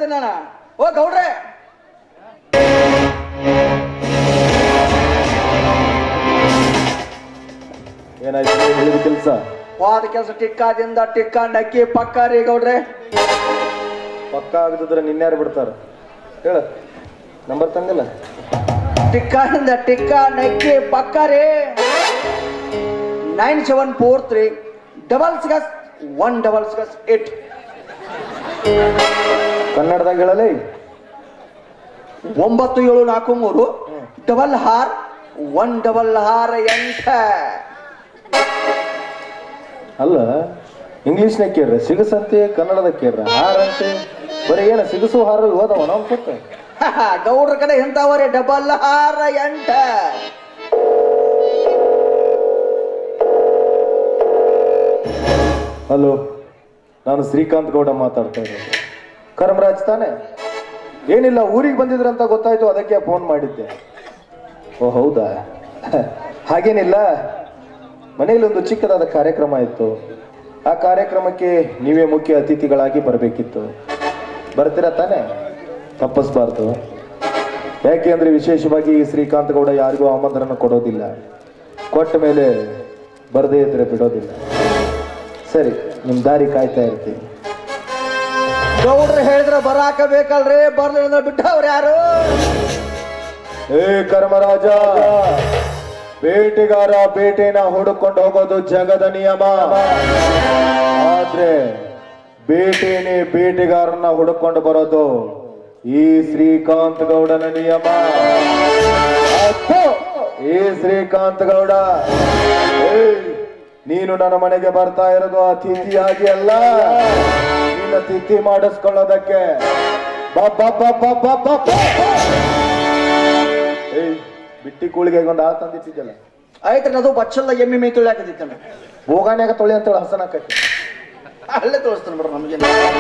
ಹೇಳ್ತೀನಿ ನಾನು ಓ ಗೌಡ್ರೆ ಏನಾಯ್ತು ನೀವು ಹೇಳಿದ ಕೆಲಸ ಹೋದ ಕೆಲಸ ಟಿಕ್ಕಾದಿಂದ ಟಿಕ್ಕ ನಕ್ಕಿ ಪಕ್ಕ ರೀ ಗೌಡ್ರೆ ಪಕ್ಕ ಆಗದಿದ್ರೆ ನಿನ್ಯಾರು ಬಿಡ್ತಾರ ಹೇಳ ನಂಬರ್ ತಂದಿಲ್ಲ ಟಿಕ್ಕಾದಿಂದ ಟಿಕ್ಕ ನಕ್ಕಿ ಪಕ್ಕ ರೀ nine seven four three double six one double six eight ಕನ್ನಡದಾಗ ಹೇಳಲೇ ಒಂಬತ್ತು ಏಳು ನಾಲ್ಕು ಮೂರು ಡಬಲ್ ಹಾರ್ ಒನ್ ಡಬಲ್ ಹಾರ್ ಎಂಟ ಅಲ್ಲ ಇಂಗ್ಲಿಷ್ನಾಗ ಕೇಳ್ರ ಸಿಗಸಂತೆ ಕನ್ನಡದಾಗ ಕೇಳ್ರ ಹಾರಂತೆ ಬರೀ ಏನ ಸಿಗಸು ಹಾರು ಹೋದವ ನಾವು ಕೊಟ್ಟ ಗೌಡ್ರ ಕಡೆ ಎಂತವರೇ ಡಬಲ್ ಹಾರ ಎಂಟ ಹಲೋ ನಾನು ಶ್ರೀಕಾಂತ್ ಗೌಡ ಮಾತಾಡ್ತಾ ಇರೋದು ಕರ್ಮರಾಜ್ ತಾನೆ ಏನಿಲ್ಲ ಊರಿಗೆ ಬಂದಿದ್ರಂತ ಗೊತ್ತಾಯ್ತು ಅದಕ್ಕೆ ಫೋನ್ ಮಾಡಿದ್ದೆ ಓ ಹೌದಾ ಹಾಗೇನಿಲ್ಲ ಮನೆಯಲ್ಲಿ ಒಂದು ಚಿಕ್ಕದಾದ ಕಾರ್ಯಕ್ರಮ ಇತ್ತು ಆ ಕಾರ್ಯಕ್ರಮಕ್ಕೆ ನೀವೇ ಮುಖ್ಯ ಅತಿಥಿಗಳಾಗಿ ಬರಬೇಕಿತ್ತು ಬರ್ತೀರಾ ತಾನೆ ತಪ್ಪಿಸ್ಬಾರ್ದು ಯಾಕೆ ಅಂದ್ರೆ ವಿಶೇಷವಾಗಿ ಈ ಶ್ರೀಕಾಂತ್ ಗೌಡ ಯಾರಿಗೂ ಆಮಂತ್ರಣ ಕೊಡೋದಿಲ್ಲ ಕೊಟ್ಟ ಮೇಲೆ ಬರದೇ ಇದ್ರೆ ಬಿಡೋದಿಲ್ಲ ಸರಿ ನಿಮ್ ದಾರಿ ಕಾಯ್ತಾ ಇರ್ತೀನಿ ಗೌಡ್ರು ಹೇಳಿದ್ರೆ ಬರಾಕ ಬೇಕಲ್ರಿ ಬರ್ಲಿಲ್ಲ ಬಿಟ್ಟವ್ರು ಯಾರು ಏ ಕರ್ಮರಾಜ ಬೇಟೆಗಾರ ಬೇಟೆನ ಹುಡುಕೊಂಡು ಹೋಗೋದು ಜಗದ ನಿಯಮ ಆದ್ರೆ ಬೇಟೆನೇ ಬೇಟೆಗಾರನ ಹುಡುಕೊಂಡು ಬರೋದು ಈ ಶ್ರೀಕಾಂತ್ ಗೌಡನ ನಿಯಮ ಅಪ್ಪು, ಈ ಶ್ರೀಕಾಂತ್ ಗೌಡ ಏಯ್, ನೀನು ನನ್ನ ಮನೆಗೆ ಬರ್ತಾ ಇರೋದು ಅತಿಥಿಯಾಗಿ ಅಲ್ಲ ನಿನ್ನ ತಿಥಿ ಮಾಡಿಸ್ಕೊಳ್ಳೋದಕ್ಕೆ ಬಾ ಬಾ ಬಾ ಬಾ ಬಾ ಬಾ ಬಾ. ಏಯ್ ಬಿಟ್ಟಿ ಕೂಳಿಗೆ ಒಂದು ಆಳ್ ತಂದಿಟ್ಟಿದ್ದಲ್ಲ ಆಯ್ತ್ರಿ ಅದು ಬಚ್ಚಲ್ದ ಎಮ್ಮಿ ಮೈ ತುಳಿಯಾಕದಿತ್ತಣ್ಣ ಬೋಗಾನ್ಯಾಗ ತೊಳಿ ಅಂತೇಳಿ ಹಸನ ಹಾಕಿ ಅಲ್ಲೇ ತೋರಿಸ್ತಾನೆ ಬಿಡ್ರಿ ನಮಗೆ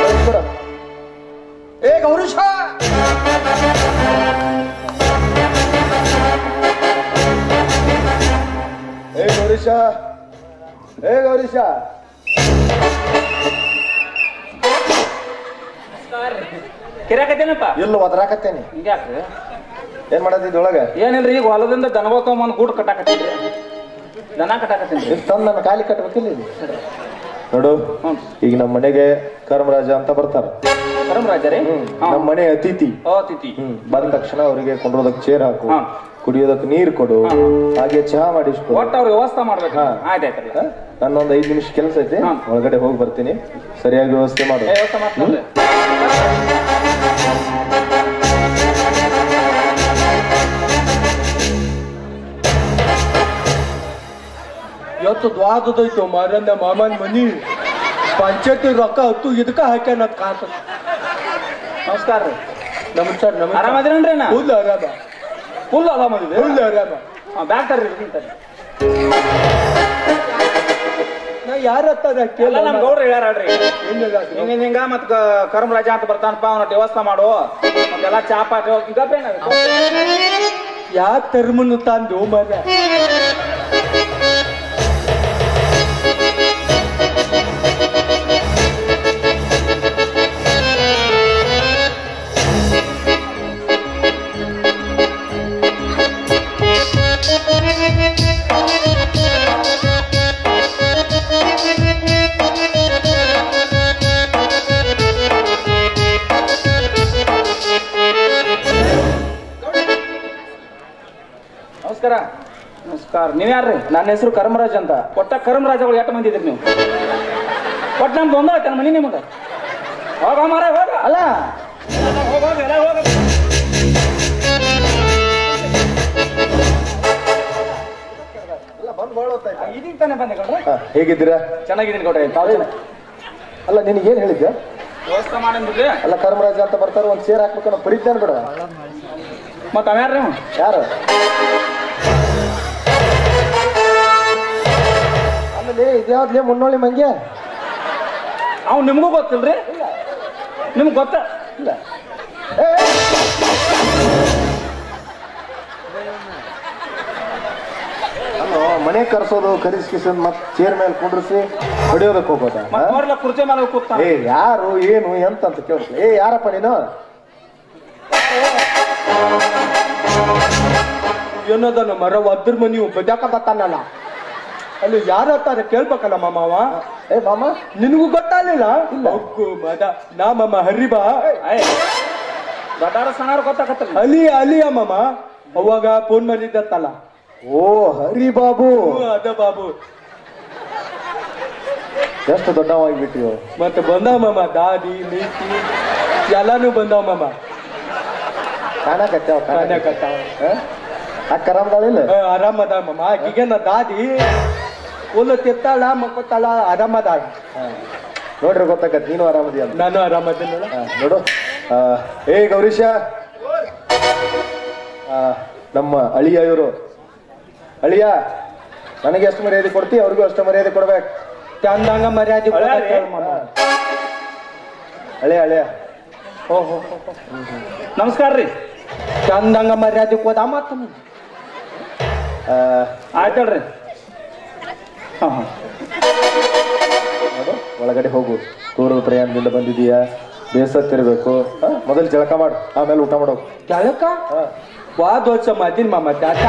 ಏ ಗೌರೀಶ ಏ ಗೌರೀಶ ಏ ಗೌರೀಶ ಕಿರಾಕತ್ತೇನಪ್ಪ ಎಲ್ಲ ಒದರಾಕತ್ತೇನಿ ಹಿಂಗ್ಯಾಕ್ರಿ ಏನ್ ಮಾಡದಿದ್ದೊಳಗೆ ಏನಿಲ್ರಿ ಈಗ ಹೊಲದಿಂದ ದನಗಳ ತಗೊಂಬಂದು ಗೂಡು ಕಟ್ಟಾಕತ್ತೀನ್ರಿ ದನ ಕಟ್ಟಾಕತ್ತೀನ್ರಿ ಇಲ್ಲಿ ತಂದು ನನ್ನ ಖಾಲಿ ಕಟ್ಬೇಕಿಲ್ಲ ಇಲ್ಲಿ ನೋಡು ಹ್ಞೂ ಈಗ ನಮ್ಮ ಮನೆಗೆ ಕರ್ಮರಾಜ ಅಂತ ಬರ್ತಾರ ಕರಮರಾಜ ರೀ ನಮ್ಮ ಮನೆ ಅತಿಥಿ ಓ ತಿಥಿ ಹ್ಮ್ ಬಂದ ತಕ್ಷಣ ಅವರಿಗೆ ಕೊಂಡ್ರೋದಕ್ಕೆ ಚೇರ್ ಹಾಕು ಹಾ. ಕುಡಿಯೋದಕ್ಕೆ ನೀರು ಕೊಡು ಹಾಗೆ ಚಹಾ ಮಾಡಿಸ್ಕೊಡು ಒಟ್ಟು ಅವ್ರ ವ್ಯವಸ್ಥೆ ಮಾಡ್ಬೇಕು ಹಾ. ಆಯ್ತಾಯ್ತ್ರಿ ಹಾ? ನನ್ನೊಂದು ಐದು ನಿಮಿಷ ಕೆಲಸ ಐತಿ ಹಾ. ಒಳಗಡೆ ಹೋಗಿ ಬರ್ತೀನಿ ಸರಿಯಾಗಿ ವ್ಯವಸ್ಥೆ ಮಾಡು ಏ ವ್ಯವಸ್ಥೆ ಮಾಡ್ತಾನ್ರಿ ಇವತ್ತು ದ್ವಾದದೈತು ಮಾರನ್ನ ಮಾಮನ್ ಮನಿ ಪಂಚಾಯತಿ ರೊಕ್ಕ ಹತ್ತು ಇದಕ್ಕ ಹಾಕ್ಯಾನ ಅಂತ ಕಾಣ್ತದ ನಮಸ್ಕಾರ ರೀ ನಮಸ್ಕಾರ ನಮಸ್ಕಾರ ಆರಾಮದಿರೇನ್ರಿ ನಾ ಫುಲ್ ಆರಾಮ ಫುಲ್ ಆರಾಮದಿದೆ ಫುಲ್ ಆರಾಮ ಬ್ಯಾಗ್ ತರ್ರಿ ಇರ್ತೀನಿ ನಾ ಯಾರ ಹತ್ತಾರ ಎಲ್ಲ ಕೇಳ ನಮ್ ಗೌಡ್ರು ಹೇಳ್ಯಾರ್ರಿ ಹಿಂಗ ಹಿಂಗ ಮತ್ ಕರ್ಮರಾಜ ಅಂತ ಬರ್ತಾನಪ್ಪ ಅವನ ವ್ಯವಸ್ಥೆ ಮಾಡು ಮತ್ತೆಲ್ಲ ಚಾಪಾಟ ಗಪ್ಪೇನ ಯಾ ತರ್ಮನು ತಂದು ಮರ ನಮಸ್ಕಾರ ನಮಸ್ಕಾರ ನೀವ್ ಯಾರ್ರಿ ನನ್ನ ಹೆಸರು ಕರ್ಮರಾಜ್ ಅಂತ ಒಟ್ಟ ಕರ್ಮರಾಜಗಳು ಎಷ್ಟು ಮಂದಿ ಇದ್ರಿ ನೀವು ಒಟ್ಟು ನಮ್ದು ಒಂದ ಆಯ್ತಾನ ಮನಿ ನಿಮಗ ಹೋಗ ಮಾರ ಹೋಗ ಅಲ್ಲ ಹೋಗ ಹೋಗ ಎಲ್ಲ ಹೋಗ ಇದೀಗ ತಾನೇ ಬಂದೆ ಗೌಡ್ರೆ ಹಾ, ಹೇಗಿದ್ದೀರಾ ಚೆನ್ನಾಗಿದ್ದೀನಿ ಗೌಡ್ರೆ ತಾವು ಚೆನ್ನಾಗಿ ಅಲ್ಲ ನಿನಗೆ ಏನ್ ಹೇಳಿದ್ದೆ ವ್ಯವಸ್ಥೆ ಮಾಡಿದ್ರಿ ಅಲ್ಲ ಕರ್ಮರಾಜ ಅಂತ ಬರ್ತಾರ ಒಂದ್ ಚೇರ್ ಹಾಕ್ಬೇಕನ್ನೋ ಪಡಿತಾನೆ ಬಿಡ ಮತ್ತ ಅವ್ಯಾರ್ರಿ ಅವ? ಯಾರು ಆಮೇಲೆ ಇದ್ಯಾವ್ದ್ಲೇ ಮುನ್ನೋಳಿ ಮಂಗೆ ಅವ್ ನಿಮಗೂ ಗೊತ್ತಿಲ್ರಿ ನಿಮ್ಗೆ ಗೊತ್ತ ಇಲ್ಲ ಅಲ್ಲೋ ಮನೆ ನಾನೇ ಕರ್ಸೋದು ಕರಿಸ್ಕಿಸೋದು ಮತ್ತೆ ಚೇರ್ ಮೇಲೆ ಕುಂಡ್ರಿಸಿ ಹೊಡಿಯೋದಕ್ಕೆ ಹೋಗೋದ ಮತ್ ನೋಡ್ಲ ಕುರ್ಚಿ ಮೇಲೆ ಕೂತ ಏ ಯಾರು ಏನು ಎಂತ ಅಂತ ಕೇಳ್ತಾರೆ ಏ ಯಾರಪ್ಪ ನೀನು ಏನದನ ಮರ ಒದ್ರ ಮನಿ ಬದ್ಯಾಕ ಬತ್ತಾನಲ್ಲ ಅಲ್ಲಿ ಯಾರ ಹತ್ತಾರ ಕೇಳ್ಬೇಕಲ್ಲ ಮಾಮವ ಏ ಮಾಮ ನಿನಗೂ ಗೊತ್ತಾಗ್ಲಿಲ್ಲ ಒಗ್ಗು ಮದ ನಾ ಮಾಮ ಹರಿಬಾ ದೊಡ್ಡಾರ ಸಣ್ಣಾರ ಗೊತ್ತಾಗತ್ತಲ್ಲ ಅಲಿ ಅಲಿಯ ಮಾಮ ಅವಾಗ ಫೋನ್ ಮಾಡಿದ್ದತ್ತಲ್ಲ ಓ ಹರಿ ಬಾಬು ಹ್ಞೂ, ಅದ ಬಾಬು ಎಷ್ಟು ದೊಡ್ಡವಾಗಿಬಿಟ್ಟಿವು ಮತ್ತೆ ಬಂದಾವ ಮಾಮ ದಾದಿ ನೀತಿ ಎಲ್ಲಾನು ಬಂದಾವ ಮಾಮ ಕಾಣಕತ್ತಾವ ಕಾಣಕತ್ತಾವ. ಆ ಕರಾಮದಾಳಿಲ್ಲ ಏ, ಆರಾಮದ ಮಾಮ ಆಕಿಗೇನ ದಾದಿ ಹುಲ್ಲು ತಿತ್ತಾಳ ಮಕ್ಕೊತ್ತಾಳ ಆರಾಮದಾಳ ನೋಡ್ರಿ ಗೊತ್ತಾಗತ್ತೆ ನೀನು ಆರಾಮದಿ ಅಂತ ನಾನು ಆರಾಮದಿನಲ್ಲ ಆ, ನೋಡು ಆ, ಏ ಗೌರೀಶ ಆ, ನಮ್ಮ ಅಳಿಯ ಇವರು ಅಳಿಯ ನನಗೆ ಎಷ್ಟು ಮರ್ಯಾದೆ ಕೊಡ್ತಿ ಅವ್ರಿಗೂ ಅಷ್ಟು ಮರ್ಯಾದೆ ಕೊಡ್ಬೇಕು ಚಂದಂಗ ಮರ್ಯಾದೆ ಕೊಡ ಅಳ್ಯಾರಿ? ಕೇಳ್ ಮಾಮ. ಅಳಿಯ ಅಳಿಯ ಹೋ ಹೋ ಹೋ, ಹೋ. ನಮಸ್ಕಾರ ರೀ ಚಂದಂಗ ಮರ್ಯಾದೆ ಕೊದ ಮತ್ತ ಆ, ಆಯ್ತು ಹೇಳ್ರಿ ಹಾ ಹಾ ನೋಡು ಒಳಗಡೆ ಹೋಗು ದೂರದ ಪ್ರಯಾಣದಿಂದ ಬಂದಿದೀಯಾ ಬೇಸತ್ತಿರ್ಬೇಕು ಆ, ಮೊದಲು ಜಳಕ ಮಾಡು ಆಮೇಲೆ ಊಟ ಮಾಡೋ ಜಳಕ ವಾದ ವರ್ಷ ಮಾದಿನ ಮಾಮ ಜಾತ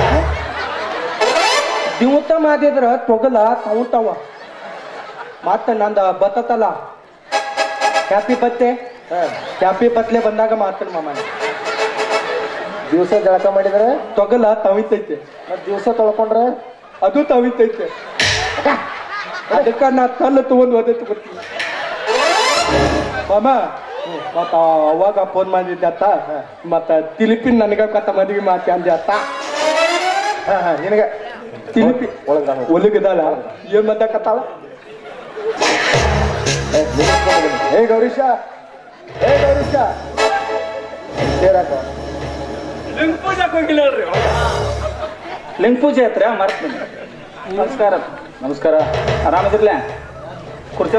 ದಿವಸ ಮಾದಿದ್ರ ತೊಗಲ ತೌತಾವ ಮತ್ತ ನಂದ ಬತ್ತತಲ್ಲ ಹ್ಯಾಪಿ ಬತ್ತೆ ಹ್ಯಾಪಿ ಬತ್ಲೆ ಬಂದಾಗ ಮಾತನ್ ಮಾಮ ದಿವಸ ಜಳಕ ಮಾಡಿದ್ರೆ ತೊಗಲ ತವಿತೈತೆ ಮತ್ ದಿವಸ ತೊಳ್ಕೊಂಡ್ರೆ ಅದು ತವಿತೈತೆ ಅದಕ್ಕ ನಾ ಕಲ್ಲು ತಗೊಂಡು ಒದೆ ತಗೋತೀನಿ ಮಾಮ ಮತ್ತ ಅವಾಗ ಫೋನ್ ಮಾಡಿದ್ದೆ ಅತ್ತ ಮತ್ತ ತಿಲಿಪಿನ್ ನನಗ ಕತ್ತ ಮದ್ವಿ ಮಾತಿ ಅಂದೆ ಅತ್ತ ಹಾ ಹಾ ನಿನಗೆ ತಿಲಿಪಿ ಒಳಗೆ ಬಾ ಹೋಗು. ಒಲಗದಲ್ಲ ಏನ್ ಮದ್ದಕತ್ತಾಳ ಏ, ನಿಲ್ಲಿಸ್ಕೊಂಡು ಬನ್ನಿ. ಏ ಗೌರೀಶ ಏ ಗೌರೀಶ ಸೇರಾಕ ಲಿಂಗ ಪೂಜೆ ಹೋಗಿಲ್ಲ ಹೇಳ್ರಿ ಲಿಂಗ ಪೂಜೆ ಹತ್ರ ಮರ್ತೀನಿ ನಮಸ್ಕಾರ ನಮಸ್ಕಾರ ಆರಾಮದಿರ್ಲ ಕುರ್ಚಿ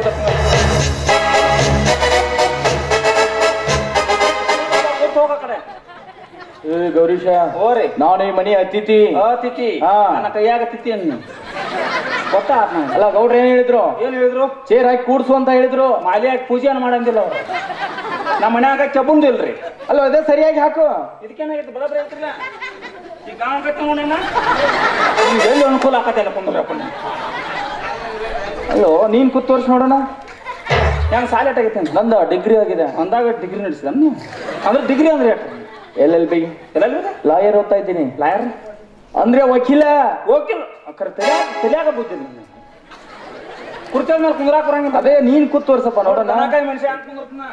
ಹೋಗ ಕಡೆ ಏ ಗೌರೀಶ ಓರಿ ನಾನು ಈ ಮನಿ ಅತಿಥಿ ಆ ತಿಥಿ ಹಾ. ನನ್ನ ಕೈಯಾಗ ತಿಥಿ ಅನ್ನು ಗೊತ್ತಾ ಅಲ್ಲ ಗೌಡ್ರ ಏನ್ ಹೇಳಿದ್ರು ಏನ್ ಹೇಳಿದ್ರು ಚೇರ್ ಹಾಕಿ ಕೂಡ್ಸು ಅಂತ ಹೇಳಿದ್ರು ಮಾಲಿಯಾಗಿ ಪೂಜೆನ ಮಾಡಂಗಿಲ್ಲ ಅವ್ರು ನಮ್ಮ ಮನ್ಯಾಗ ಕೆಬ್ಬಂದು ಇಲ್ರಿ ಅಲ್ಲ ಅದೇ ಸರಿಯಾಗಿ ಹಾಕು ಇದಕ್ಕೇನಾಗೈತೆ ಬರೋಬ್ಬರಿ ಹೇಳ್ತಿಲ್ಲ ಈಗ ಆಗತ್ತೆ ನೋಡಣ್ಣ ಈಗ ಎಲ್ಲಿ ಅನುಕೂಲ ಆಕತ್ತಲ್ಲ ಕುಂದ್ರಪ್ಪ ಅಲ್ಲೋ ನೀನ್ ಕೂತ್ ತೋರ್ಸ್ ನೋಡೋಣ ಹೆಂಗ್ ಸಾಲೆಟ್ ಆಗೈತೆ ಅಂತ ನಂದ ಡಿಗ್ರಿ ಆಗಿದೆ ಅಂದಾಗ ಡಿಗ್ರಿ ನಡೆಸಿದ ನೀವು ಅಂದ್ರೆ ಡಿಗ್ರಿ ಅಂದ್ರೆ ಯಾಕೆ ಎಲ್ ಎಲ್ ಬಿ ಎಲ್ಲ ಲಾಯರ್ ಓದ್ತಾ ಇದ್ದೀನಿ ಲಾಯರ್ ಅಂದ್ರೆ ವಕೀಲ ಹೋಗಿಲ್ಲ ಅಕ್ಕರ ತಲ್ಯಾಗ ತಲ್ಯಾಗ ಬುದ್ಧಿಲ್ಲ ಕುರ್ಚಿ ಮೇಲೆ ಕುಂದ್ರಾಕ್ ಬರಂಗಿಲ್ಲ ಅದೇ ನೀನ್ ಕೂತ್ ತೋರ್ಸಪ್ಪ ನೋಡೋಣ ದನಕಾಯಿ ಮನುಷ್ಯ ಅಂತ ಕುಂದಿರ್ತಾನ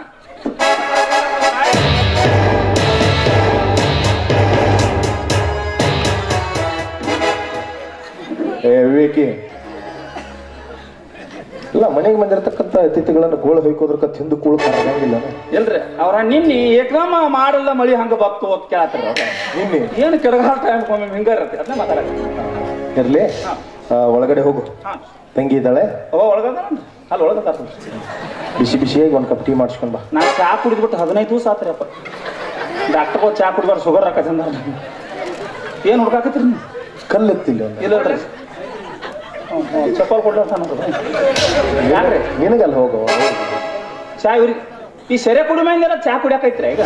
ಏ ವಿವೇಕಿ ಇಲ್ಲ ಮನೆಗೆ ಬಂದಿರತಕ್ಕಂತ ಅತಿಥಿಗಳನ್ನು ಗೋಳು ಹೊಯ್ಕೋದ್ರಕ ತಿಂದು ಕೂಳು ಕರಗಂಗಿಲ್ಲ ಇಲ್ರಿ ಅವ್ರ ನಿನ್ನಿ ಏಕದಮ ಮಾಡಲ್ಲ ಮಳಿ ಹಂಗ ಬತ್ತು ಅಂತ ಕೇಳತ್ತಾರ ಅವ್ರ ನಿನ್ನೆ ಏನು ಕೆಳಗಾಲ ಟೈಮ್ ಒಮ್ಮೆ ಹಿಂಗ ಇರತ್ತೆ ಅದನ್ನ ಮಾತಾಡಕ್ಕೆ ಇರ್ಲಿ ಆ, ಒಳಗಡೆ ಹೋಗು ಹಾ ತಂಗಿ ಇದ್ದಾಳೆ ಓ ಒಳಗದ ಅಲ್ಲಿ ಒಳಗದ ಬಿಸಿ ಬಿಸಿಯಾಗಿ ಒಂದ್ ಕಪ್ ಟೀ ಮಾಡಿಸ್ಕೊಂಡ್ ಬಾ ನಾ ಚಾ ಕುಡಿದ್ಬಿಟ್ಟು ಹದಿನೈದು ದಿವಸ ಆತ್ರಿಯಪ್ಪ ಡಾಕ್ಟರ್ ಚಾ ಕುಡಿಬಾರ್ದು ಶುಗರ್ ಹಾಕತ್ತಂದ ಏನು ಹುಡ್ಕಾಕತ್ರಿ ನೀವು ಕಲ್ಲೆತ್ತಿಲ್ಲ ಒಂದು ಇಲ್ಲ ರೀ ಚಪ್ಪಲ್ ಕೊಡ್ಲ ಯಾಕ್ರಿ ನಿನಗಲ್ಲಿ ಹೋಗೋ ಚಾ ಇವ್ರಿ ಈ ಸೆರೆ ಕುಡಿ ಮಂದಿರ ಚಾ ಕುಡಿಯಾಕೈತ್ರಿ ಈಗ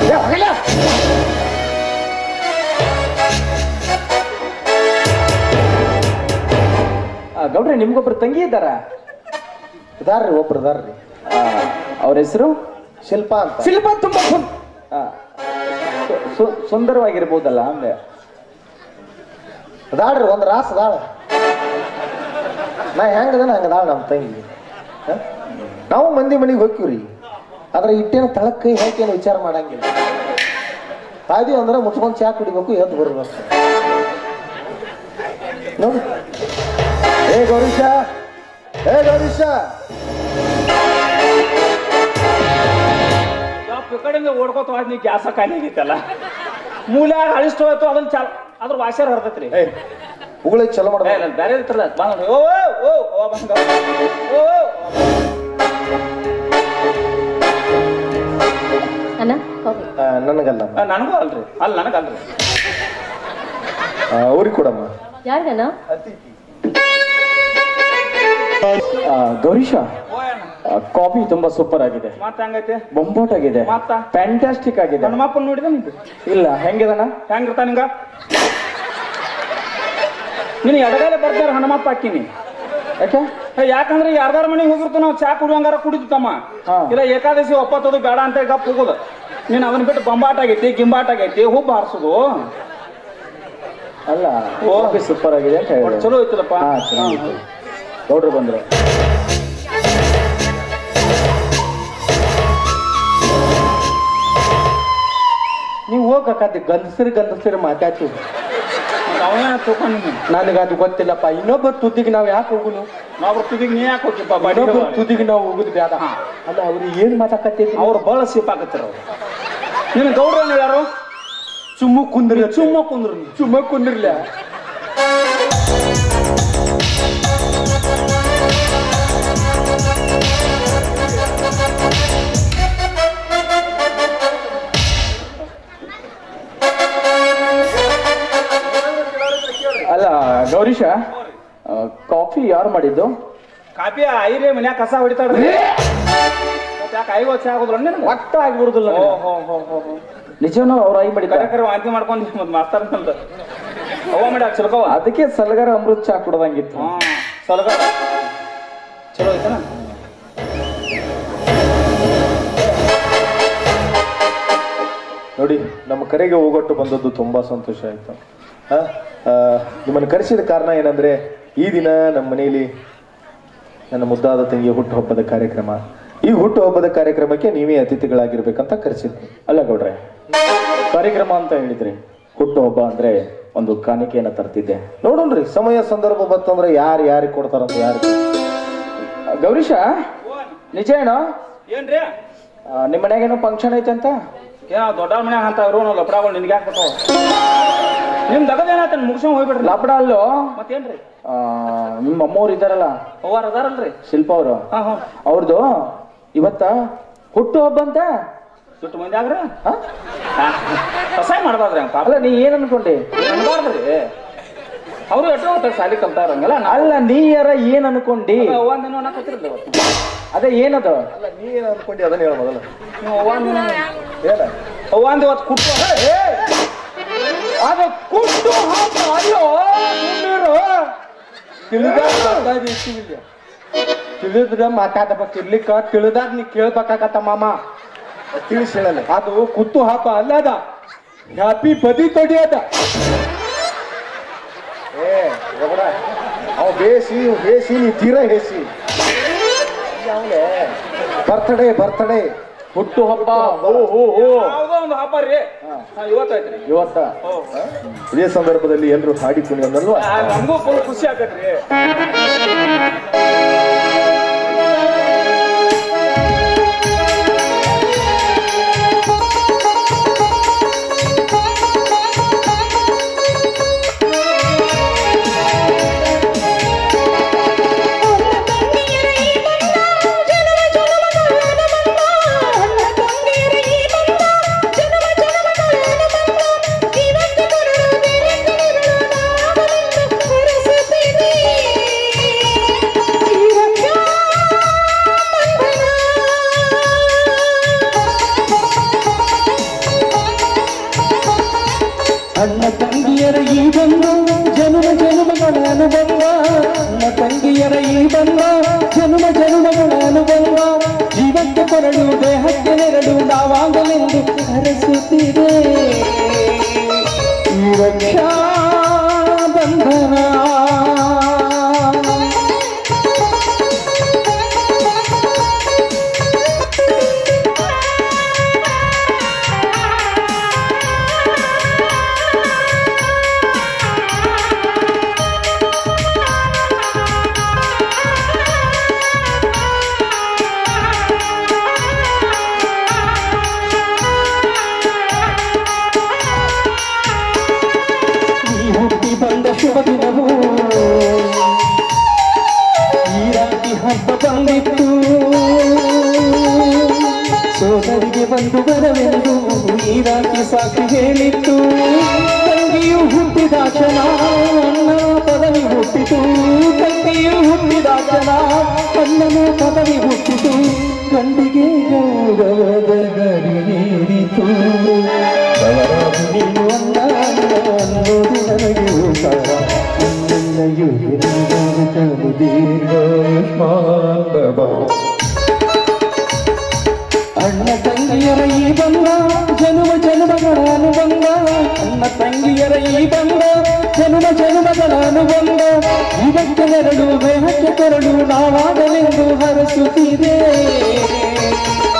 ಗೌಡ್ರೆ ನಿಮ್ಗೊಬ್ರು ತಂಗಿ ಇದ್ದಾರ ಇದಾರ್ರಿ ಒಬ್ರು ಇದಾರ್ರಿ ಅವ್ರ ಹೆಸರು ಶಿಲ್ಪಾ ಅಂತ ಶಿಲ್ಪ ತುಂಬಾ ಸುಂ- ಆ, ಸು- ಸು- ಸುಂದರವಾಗಿರ್ಬೋದಲ್ಲ ಅಂದೆ ಅದಾಳ್ರಿ ಒಂದ್ ರಾಸ್ ಅದಾಳ ನಾ ಹೆಂಗದನ ಹಂಗದಾಳ ನಮ್ಮ ತಂಗಿ ಹ? ನಾವು ಮಂದಿ ಮನೆಗೆ ಹೋಗ್ತೀವ್ರಿ ಆದ್ರೆ ಇಟ್ಟೇನ ತಳಕ್ ಕೈ ಹಾಕೇನು ವಿಚಾರ ಮಾಡಂಗಿಲ್ಲ ಆದಿ ಅಂದ್ರೆ ಮುಚ್ಕೊಂಡ್ ಚಾ ಕುಡಿಬೇಕು ಎದ್ದು ಬರ್ಬೇಕು ನೋಡಿ ಏ ಗೌರೀಶ ಏ ಗೌರೀಶ ಈ ಕಡೆಯಿಂದ ಓಡ್ಕೋತ ಹೋದ್ ನೀ ಗ್ಯಾಸ ಖಾಲಿ ಆಗೈತಲ್ಲ ಮೂಲ್ಯಾಗ ಅಳಿಷ್ಟು ಹೋಯ್ತು ಅದನ್ನ ಚಾಲ್ ಅದ್ರ ವಾಶ್ಯರ್ ಹರ್ದತ್ರಿ ಏ ಉಗುಳಿಗೆ ಚಲೋ ಮಾಡ್ಬೇಕು ಬೇರೆ ಇರ್ತಲ್ಲ ಬಂದ್ ಓ ಓ ಓ ಬಂದ ಓ ಅಣ್ಣ ಹೋಗಿ ಆ, ನನಗಲ್ಲ ಆ, ನನಗೂ ಅಲ್ರಿ ಅಲ್ಲಿ ನನಗಲ್ರಿ ಅವ್ರಿಗೆ ಕೊಡಮ್ಮ ಯಾರಿಗಣ್ಣ ಆ, ಗೌರೀಶ ಕಾಫಿ ತುಂಬಾ ಸೂಪರ್ ಆಗಿದೆ ಮತ್ತ ಹಂಗೈತೆ ಬೊಂಬಾಟ್ ಆಗಿದೆ ಮತ್ತ? ಫ್ಯಾಂಟಾಸ್ಟಿಕ್ ಆಗಿದೆ ಹನುಮಪ್ಪನ ನೋಡಿದ ನಿಂದು ಇಲ್ಲ ಹೆಂಗಿದನ ಹೆಂಗಿರ್ತಾನ ನಿಂಗ ನೀನು ಎಡಗಾಲೆ ಬರ್ತಾರ ಹನುಮಪ್ಪ ಹಾಕಿನಿ ಯಾಕೆ ಏ, ಯಾಕಂದ್ರೆ ಯಾರ್ದಾರ ಮನೆಗೆ ಹೋಗಿರ್ತು ನಾವು ಚಾ ಕುಡುವಂಗಾರ ಕುಡಿದು ತಮ್ಮ ಹಾ. ಇಲ್ಲ ಏಕಾದಶಿ ಒಪ್ಪತ್ತದು ಬೇಡ ಅಂತ ಗಪ್ ಹೋಗೋದು ನೀನು ಅವನ್ ಬಿಟ್ಟು ಬೊಂಬಾಟ ಆಗೈತಿ ಗಿಂಬಾಟ ಆಗೈತಿ ಹುಬ್ಬ ಹಾರಿಸೋದು ಅಲ್ಲ ಓ. ಕಾಫಿ ಸೂಪರ್ ಆಗಿದೆ ಅಂತ ಹೇಳಿದೆ ಚಲೋ ಐತಲಪ್ಪ ಹಾ ಚೆನ್ನಾಗಿತ್ತು ಗೌಡ್ರು ಬಂದ್ರು ನೀವು ಹೋಗಕ್ಕದ ಗಂಡಸರು ಗಂಡಸರು ಮಾತಾಡ್ತೀವಿ ಅವನೇ ತಗೊಂಡು ನನಗೆ ಅದು ಗೊತ್ತಿಲ್ಲಪ್ಪ ಇನ್ನೊಬ್ಬರ ತುದಿಗೆ ನಾವು ಯಾಕೆ ಹೋಗುನು ನಾವು ತುದಿಗೆ ನೀ ಯಾಕೆ ಹೋಗಿಪ್ಪ ಬಾಡಿ ಇನ್ನೊಬ್ಬರ ತುದಿಗೆ ನಾವು ಹೋಗುದು ಬೇಡ ಅಲ್ಲ ಅವ್ರು ಏನ್ ಮಾತಾಕತ್ತೈತಿ ಅವ್ರು ಬಹಳ ಸಿಪ್ ಹಾಕತ್ತಿರ ಅವ್ರು ನಿನ್ನ ಗೌಡ್ರ ಏನ್ ಹೇಳ್ಯಾರು ಸುಮ್ಮ ಕುಂದ್ರಿ ಸುಮ್ಮ ಕುಂದ್ರು ನೀ ಸುಮ್ಮ ಕುಂದ್ರಲ್ಲ ಅಲ್ಲ ಗೌರೀಶ ಆ, ಕಾಫಿ ಯಾರು ಮಾಡಿದ್ದು ಕಾಪಿ ಐರೇ ಮನ್ಯಾಗ ಕಸ ಹೊಡಿತಾಡ್ರಿ ಮತ್ತೆ ಯಾಕೆ ಐವ ಚಾ ಆಗುದ್ರ ನಿನಗೆ ಒಟ್ಟ ಆಗ್ಬಿಡುದಿಲ್ಲ ಓ ಹೋ ಹೋ ಹೋ ಹೋ ನಿಜನೂ ಅವ್ರ ಐ ಮಾಡಿದ್ದಾರೆ ಕರೆ ಕರೆ ವಾಂತಿ ಮಾಡ್ಕೊಂಡು ಮತ್ತೆ ಮಾಸ್ತಾರ ಅಂತ ಅವ ಮಾಡಿ ಚಲಕವ ಅದಕ್ಕೆ ಸಲಗಾರ ಅಮೃತ್ ಚಾ ಕುಡ್ದಂಗಿತ್ತು ಹಾ ಸಲಗ ಚಲೋ ಐತನ ನೋಡಿ ನಮ್ಮ ಕರೆಗೆ ಹೋಗೊಟ್ಟು ಬಂದದ್ದು ತುಂಬಾ ಸಂತೋಷ ಆಯ್ತು ಆ, ಆ, ನಿಮ್ಮನ್ನು ಕರೆಸಿದ ಕಾರಣ ಏನಂದ್ರೆ ಈ ದಿನ ನಮ್ಮ ಮನೆಯಲ್ಲಿ ನನ್ನ ಮುದ್ದಾದ ತಂಗಿಯ ಹುಟ್ಟುಹಬ್ಬದ ಕಾರ್ಯಕ್ರಮ ಈ ಹುಟ್ಟುಹಬ್ಬದ ಕಾರ್ಯಕ್ರಮಕ್ಕೆ ನೀವೇ ಅತಿಥಿಗಳಾಗಿರ್ಬೇಕಂತ ಕರೆಸಿದ್ವಿ ಅಲ್ಲ ಗೌಡ್ರೆ ಕಾರ್ಯಕ್ರಮ ಅಂತ ಹೇಳಿದ್ರಿ ಹುಟ್ಟುಹಬ್ಬ ಅಂದ್ರೆ ಒಂದು ಕಾಣಿಕೆಯನ್ನ ತರ್ತಿದ್ದೆ ನೋಡೋಣ್ರಿ ಸಮಯ ಸಂದರ್ಭ ಬಂತಂದ್ರೆ ಯಾರು ಯಾರಿಗೆ ಕೊಡ್ತಾರಂತ ಯಾರು ಗೌರೀಶ ನಿಜ ಏನೋ ಏನ್ರಿ ಆ, ನಿಮ್ ಮನ್ಯಾಗೇನೋ ಫಂಕ್ಷನ್ ಐತೆ ಅಂತ ಏನ ದೊಡ್ಡ ಮನ್ಯಾಗ ಅಂತ ಇರೋ ನಾವು ಲಪಡಾಗಳು ನಿನ್ಗೆ ಯಾಕೆ ಬರ್ತಾವ ನಿಮ್ ದಗದ ಏನಾಯ್ತು ಮುಗಿಸ್ಕೊಂಡ್ ಹೋಗ್ಬಿಡ್ರಿ ಲಾಪಡ ಅಲ್ಲೋ ಮತ್ತೇನ್ರಿ ಆ, ನಿಮ್ಮ ಅಮ್ಮವ್ರು ಇದ್ದಾರಲ್ಲ ಅವ್ವಾರ ಅದಾರಲ್ರಿ ಶಿಲ್ಪ ಅವರು ಹಾ ಹಾ ಅವ್ರದ್ದು ಇವತ್ತ ಹುಟ್ಟು ಹಬ್ಬ ಅಂತ ಸುಟ್ಟು ಮಂದಿ ಆಗ್ರಿ ಹಾ? ಕಸಾಯ ಮಾಡ್ಬಾರ್ದ್ರಿ ಹಂಗ ಪಾಪ ಅಲ್ಲ ನೀ ಏನ್ ಅನ್ಕೊಂಡಿ ಅನ್ಬಾರ್ದ್ರಿ ಅವರು ಎಷ್ಟೋ ಹೊತ್ತ ಶಾಲಿ ಕಲ್ತಾರಂಗಲ್ಲ ಅಲ್ಲ ನೀ ಯಾರ ಏನ್ ಅನ್ಕೊಂಡಿ ಅವ್ವಂದಿನ ಅನ್ನಕತ್ತಿರಲ್ಲ ಇವತ್ತು ಅದೇ ಏನದು ಅಲ್ಲ ನೀ ಏನು ಅನ್ಕೊಂಡಿ ಅದನ್ನ ಹೇಳ ಮೊದಲು ನೀವು ಅವ್ವಂದಿನ ಏನ ಅವ್ವಂದ ಇವತ್ತು ಕುಟ್ಟು ಅದು ಕುಟ್ಟು ಹಬ್ಬ ಅಯ್ಯೋ ತಿಳಿದ್ರ ಮಾತಾಡಬೇಕು ಇರ್ಲಿಕ್ಕ ತಿಳಿದಾರ ನೀ ಕೇಳ್ಬೇಕಾಗತ್ತ ಮಾಮ ತಿಳಿಸಿ ಹೇಳಲ್ಲ ಅದು ಕುತ್ತು ಹಬ್ಬ ಅಲ್ಲ ಅದ ಹ್ಯಾಪಿ ಬದಿ ತೊಡಿಯದ ಏ ರಗಡ ಅವ ಬೇಸಿ ಇವ್ ಬೇಸಿ ನೀ ತೀರಾ ಹೇಸಿ ಬರ್ತಡೇ ಬರ್ತಡೇ ಹುಟ್ಟು ಹಬ್ಬ ಓ ಹೋ ಹೋ ಯಾವುದೋ ಒಂದು ಹಬ್ಬ ರೀ ಇವತ್ತೈತ್ರಿ ಇವತ್ತ ಇದೇ ಸಂದರ್ಭದಲ್ಲಿ ಎಲ್ಲರೂ ಹಾಡಿ ಕುಣಿಯೋದಲ್ವಾ ಆ, ನಮಗೂ ಫುಲ್ ಖುಷಿ ಆಗತ್ರಿ ಅಣ್ಣ ತಂಗಿಯರ ಈ ಬಂದು ಜನುಮ ಜನುಮಗಳ ಅನುಬಂಧ ಅಣ್ಣ ತಂಗಿಯರ ಈ ಬಂದ ಜನುಮ ಜನುಮಗಳ ಅನುಬಂಧ ಜೀವಕ್ಕೆ ಕೊರಡು ದೇಹಕ್ಕೆ ನೆರಳು ನಾವಾಗಲೆಂದು ಹರಸುತ್ತಿದೆ ಈ ರಕ್ಷಾ ಬಂಧನ ಈ ಹುಟ್ಟಿ ಬಂದ ಶುಭ ದಿನವು ಈ ರಾತ್ರಿ ಹಬ್ಬ ಬಂದಿತ್ತು ಸೋದರಿಗೆ ಬಂದು ಬರವೆಂದು ಈ ರಾತ್ರಿ ಸಾಕ್ಷಿ ಹೇಳಿತ್ತು ತಂಗಿಯು ಹುಟ್ಟಿದ ಕ್ಷಣ ಅಣ್ಣ ಪದವಿ ಹುಟ್ಟಿತು ತಂಗಿಯು ಹುಟ್ಟಿದ ಕ್ಷಣ ಗಂಡನ ಪದವಿ ಹುಟ್ಟಿತು ಗಂಡಿಗೆ ಗೌರವದ ಗರಿ ನೀಡಿತು ಅವರಾಗಿ ನೀನು ಅಲ್ಲ ಅನ್ನೋದು ನನಗೆ ಉತ್ತರ ನಿನ್ನೆಯು ಹಿರಿದು ದೀರ್ಘಾಯುಷ್ಮಾನ್ ಭವ ಅಣ್ಣ ತಂಗಿಯರ ಈ ಬಂದ ಜನುಮ ಜನುಮಗಳ ಅನುಬಂಧ ಅಣ್ಣ ತಂಗಿಯರ ಈ ಬಂದ ಜನುಮ ಜನುಮಗಳ ಅನುಬಂಧ ಇದಕ್ಕೆ ನೆರಳು ಮೇಹಕ್ಕೆ ತೆರಳು ನಾವಾಗಲೆಂದು ಹರಸುತ್ತಿದೆ